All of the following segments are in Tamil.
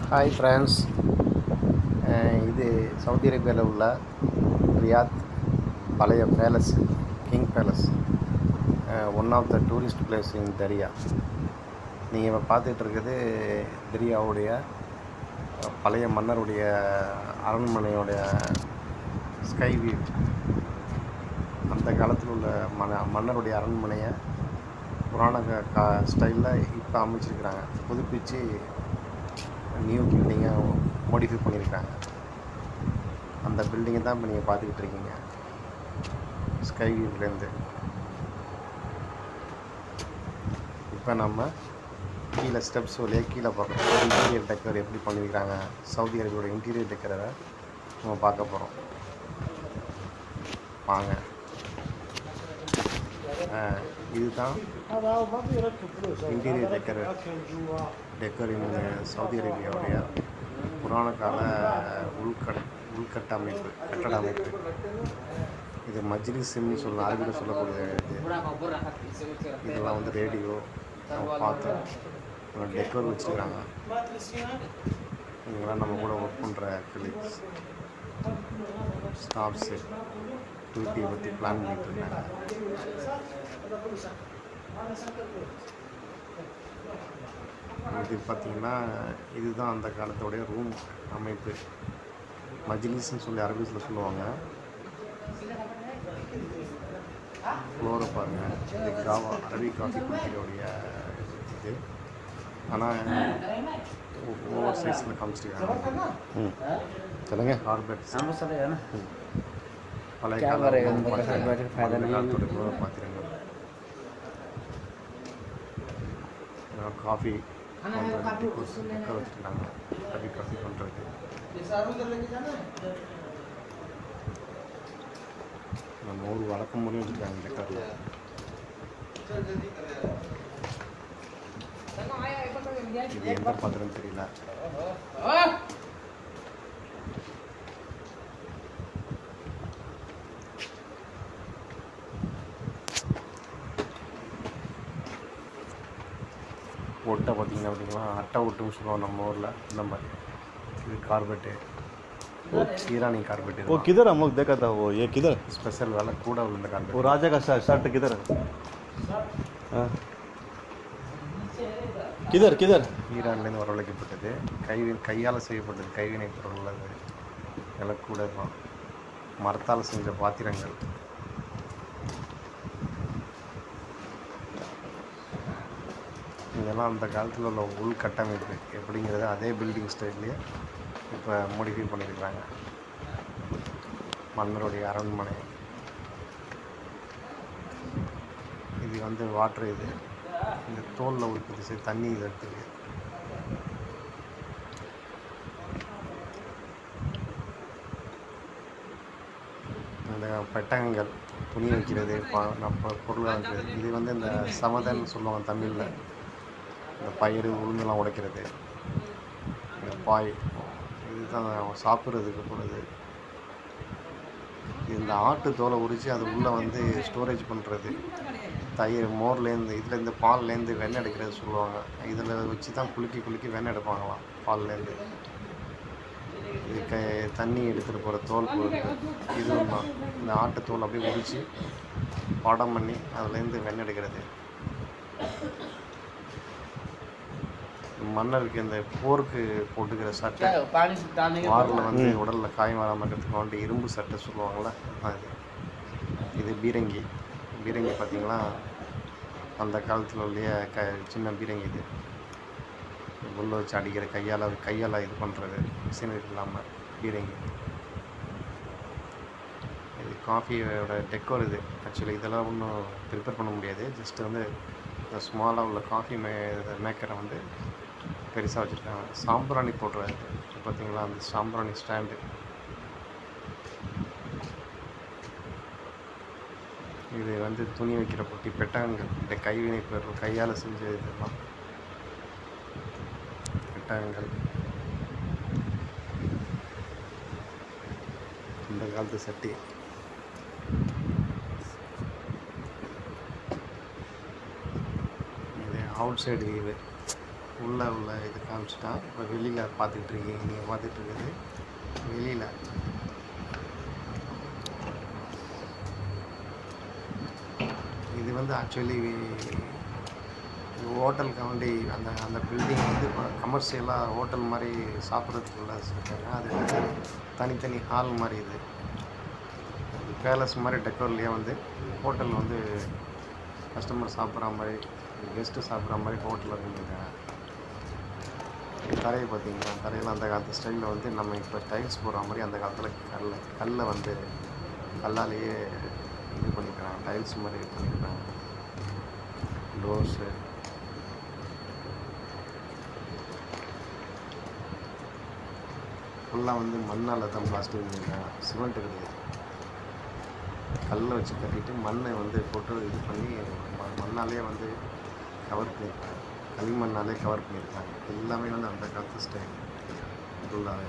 ஹாய் ஃப்ரெண்ட்ஸ் இது சவுதி அரேபியாவில் உள்ள ரியாத் பழைய palace king palace one of the tourist place in Diriyah நீங்கள் இப்போ பார்த்துட்டு இருக்குது தரியாவுடைய அஹ், பழைய மன்னருடைய அரண்மனையோடைய ஸ்கை வியூ அந்த காலத்தில் உள்ள மன மன்னருடைய அரண்மனையை புராண க- கா ஸ்டைலில் இப்போ அமைச்சிருக்கிறாங்க புதுப்பிச்சு நியூ பில்டிங்கை மாடிஃபை பண்ணியிருக்காங்க அந்த பில்டிங்கை தான் இப்போ நீங்கள் பார்த்துக்கிட்டு இருக்கீங்க ஸ்கை வியூலேருந்து இப்போ நம்ம கீழே ஸ்டெப்ஸ் வழியாக கீழே பார்க்குறோம் இன்டீரியர் டெக்கர் எப்படி பண்ணியிருக்காங்க சவுதி அரேபியோட இன்டீரியர் டெக்கரை நம்ம பார்க்க போகிறோம் வாங்க ஆஹ், இதுதான் இன்டீரியர் டெக்கர் டெக்கரிங் சவுதி அரேபியாவுடைய புராண கால உள்கட் உள்கட்டமைப்பு கட்டட அமைப்பு இது மஜ்லிஸ்ன்னு சொல்ல அரபியில் சொல்லக்கூடிய இது இதெல்லாம் வந்து ரேடியோ நம்ம பார்த்தோம் டெக்கர் வச்சுருக்காங்க இவங்கெல்லாம் நம்ம கூட ஒர்க் பண்ணுற கிளிக்ஸ் ஸ்டாஃப்ஸு டியூட்டியை பற்றி பிளான் பண்ணிட்டு இருக்காங்க இது பார்த்தீங்கன்னா இதுதான் அந்த காலத்தோடைய ரூம் அமைப்பு மஜ்லிஸ்ன்னு சொல்லி அரபிஸில் சொல்லுவாங்க ஃப்ளோரை பாருங்கள் இது காவா அரபி காஃபி குடிக்கிறோடைய இது ஆனால் ஓவர் சைஸில் காமிச்சிருக்காங்க ம் சொல்லுங்கள் கார்பெட் நம்ம சொல்லுங்க பழைய क्या கால करेगा, room उनका பாத்திரங்கள், बैठे फायदा பழைய नहीं है। காலத்தோட உணவு பாத்திரங்கள் அஹ் காஃபி டெக்கர் வச்சுருக்காங்க அரபி காஃபி பண்ணுறது நம்ம ஊர் வழக்கம் முறையும் வச்சுருக்காங்க டெக்கரில் இது எந்த பாத்திரம் தெரியல ஒட்டை பார்த்தீங்கன்னா அப்படிங்களா அட்டை ஒட்டுன்னு சொல்லுவோம் நம்ம ஊரில் இந்த மாதிரி இது கார்பெட்டு ஈரானி கார்பெட் वो இது किधर हम लोग देखा था वो ये किधर ஸ்பெஷல் வேலை கூட உள்ள இந்த वो கார்பெட் राजा का शर्ट शर्ट किधर है हाँ। किधर किधर ஈரான்லேருந்து வரவழைக்கப்பட்டது கை கையால் செய்யப்பட்டது கைவினை பொருள் அது இதெல்லாம் கூட இருக்கும் மரத்தால் செஞ்ச பாத்திரங்கள் இதெல்லாம் அந்த காலத்தில் உள்ள உள்கட்டமைப்பு எப்படிங்கிறது அதே பில்டிங் ஸ்டைல்லையே இப்போ மோடிஃபை பண்ணியிருக்கிறாங்க மன்னருடைய அரண்மனை இது வந்து வாட்டர் இது இந்த தோலில் உற்பத்தி செய்ய தண்ணி இது எடுத்துருக்கு இந்த பெட்டகங்கள் துணி வைக்கிறது பா நம்ம பொருளாக வைக்கிறது இது வந்து இந்த சமதன்னு சொல்லுவாங்க தமிழில் இந்த பயிறு உளுந்தெல்லாம் உடைக்கிறது இந்த பாய் இதுதான் சாப்பிட்றதுக்கு போடுறது இந்த ஆட்டு தோலை உரித்து அது உள்ளே வந்து ஸ்டோரேஜ் பண்ணுறது தயிர் மோர்லேருந்து இதுலேருந்து பால்லேருந்து வெண்ணெய் எடுக்கிறது சொல்லுவாங்க இதில் வச்சு தான் குலுக்கி குலுக்கி வெண்ணெய் எடுப்பாங்களாம் பால்லேருந்து இது க தண்ணி எடுத்துகிட்டு போகிற தோல் பொருள் இது தான் இந்த ஆட்டு தோல் அப்படியே உரித்து படம் பண்ணி அதுலேருந்து வெண்ணெய் எடுக்கிறது மன்னருக்கு இந்த போருக்கு போட்டுக்கிற சட்டை पानी से डालने के வாரில் வந்து உடலில் காயம் வராமல் இருக்கிறதுக்கு வந்து இரும்பு சட்டை சொல்லுவாங்கள்ல அதுதான் இது இது பீரங்கி பீரங்கி பார்த்தீங்களா அந்த காலத்தில் உள்ள க சின்ன பீரங்கி இது உள்ள வச்சு அடிக்கிற கையால் கையால் இது பண்ணுறது மிஷினரி இல்லாமல் பீரங்கி இது காஃபியோட டெக்கோர் இது ஆக்சுவலி இதெல்லாம் ஒன்றும் ப்ரிப்பேர் பண்ண முடியாது ஜஸ்ட் வந்து இந்த ஸ்மாலாக உள்ள காஃபி மே மேக்கரை வந்து பெருசாக வச்சுருக்காங்க சாம்பிராணி போடுறாரு பார்த்தீங்களா அந்த சாம்பிராணி ஸ்டாண்டு இது வந்து துணி வைக்கிற பொட்டி பெட்டகங்கள் இந்த கைவினை பொருள் கையால் செஞ்ச இதெல்லாம் பெட்டகங்கள் இந்த காலத்து சட்டி இது அவுட் சைடு வியூவு உள்ளே உள்ள இது காமிச்சிட்டான் இப்போ வெளியில் பார்த்துக்கிட்டு இருக்கீங்க நீங்கள் பார்த்துட்டு இருக்குது வெளியில் இது வந்து ஆக்சுவலி ஹோட்டலுக்கு வேண்டி அந்த அந்த பில்டிங் வந்து இப்போ கமர்ஷியலாக ஹோட்டல் மாதிரி சாப்பிட்றதுக்குள்ள வச்சுருக்காங்க அது வந்து தனித்தனி ஹால் மாதிரி இது பேலஸ் மாதிரி டெக்கோர்லேயே வந்து ஹோட்டல் வந்து கஸ்டமர் சாப்பிட்ற மாதிரி கெஸ்ட்டு சாப்பிட்ற மாதிரி ஹோட்டலில் இருந்துருக்காங்க தரையை பார்த்தீங்கன்னா தரையில் அந்த காலத்து ஸ்டைலில் வந்து நம்ம இப்போ டைல்ஸ் போடுற மாதிரி அந்த காலத்தில் கல் கல்லை வந்து கல்லாலேயே இது பண்ணிக்கிறாங்க டைல்ஸ் மாதிரி இது பண்ணிக்கிறாங்க டோர்ஸு ஃபுல்லாக வந்து மண்ணால் தான் பிளாஸ்டிக் பண்ணியிருக்காங்க சிமெண்ட் கிடையாது கல்லை வச்சு கட்டிட்டு மண்ணை வந்து போட்டு இது பண்ணி ம- மண்ணாலே வந்து கவர் பண்ணியிருக்காங்க களிமண்ணாலே கவர் பண்ணியிருக்காங்க எல்லாமே வந்து அந்த காலத்து ஸ்டைல் ஃபுல்லாகவே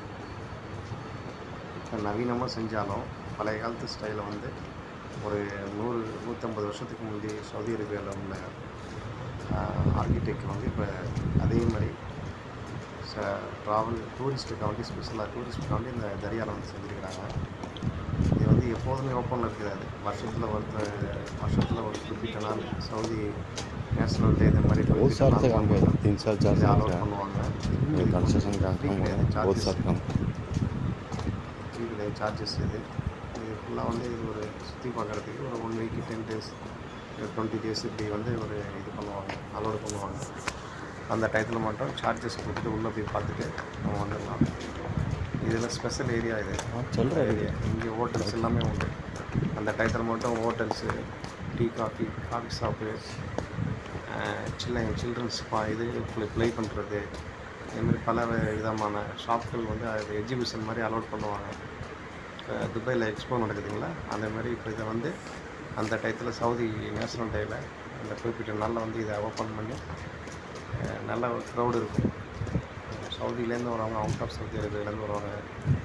இப்போ நவீனமாக செஞ்சாலும் பழைய காலத்து ஸ்டைலை வந்து ஒரு நூறு நூற்றம்பது வருஷத்துக்கு முந்தைய சவுதி அரேபியாவில் உள்ள ஆர்கிடெக்ட் வந்து இப்போ அதே மாதிரி ச ட்ராவல் டூரிஸ்ட்டுக்கு வந்து ஸ்பெஷலாக டூரிஸ்ட்டுக்கு வந்து இந்த தரியாவில் வந்து செஞ்சுருக்கிறாங்க இது வந்து எப்போதுமே ஓப்பனில் இருக்காது வருஷத்தில் ஒரு வருஷத்தில் ஒரு குறிப்பிட்ட நாள் சவுதி நேஷனல் டே இந்த மாதிரி बहुत साल से काम किया तीन साल चार இதை साल அலோட் से பண்ணுவாங்க ये कंस्ट्रक्शन का काम हुआ है बहुत साल काम ஃபீ கிடையாது சார்ஜஸ் இது இது ஃபுல்லாக வந்து இது ஒரு சுற்றி பார்க்குறதுக்கு ஒரு one week ten days twenty days இப்படி வந்து ஒரு இது பண்ணுவாங்க அலோடு பண்ணுவாங்க அந்த டயத்தில் மட்டும் சார்ஜஸ் கொடுத்துட்டு உள்ளே போய் பார்த்துட்டு நம்ம வந்துடலாம் இதில் ஸ்பெஷல் ஏரியா இது हाँ चल रहा है ஏரியா இங்கே ஹோட்டல்ஸ் எல்லாமே உண்டு அந்த டயத்தில் மட்டும் hotels tea coffee coffee shop சில்ல சில்ட்ரன்ஸ் பா இது ப்ளே பண்ணுறது இதுமாரி பல வி- விதமான ஷாப்கள் வந்து அது எக்ஸிபிஷன் மாதிரி அலோட் பண்ணுவாங்க இப்போ துபாயில் எக்ஸ்போ நடக்குதுங்களா அந்த மாதிரி இப்போ இதை வந்து அந்த டயத்தில் சவுதி நேஷனல் டேயில் அந்த குறிப்பிட்ட நாளில் வந்து இதை ஓப்பன் பண்ணி அஹ், நல்ல ஒரு க்ரௌடு இருக்கும் சவுதியிலேருந்து வரவங்க அவுட் ஆஃப் சவுதி அரேபியாலேருந்து வருவாங்க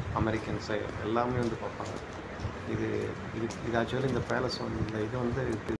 அமெரிக்கன்ஸு எல்லாமே வந்து பார்ப்பாங்க இது இது இது ஆக்சுவலி இந்த பேலஸ் வந்து இந்த இது வந்து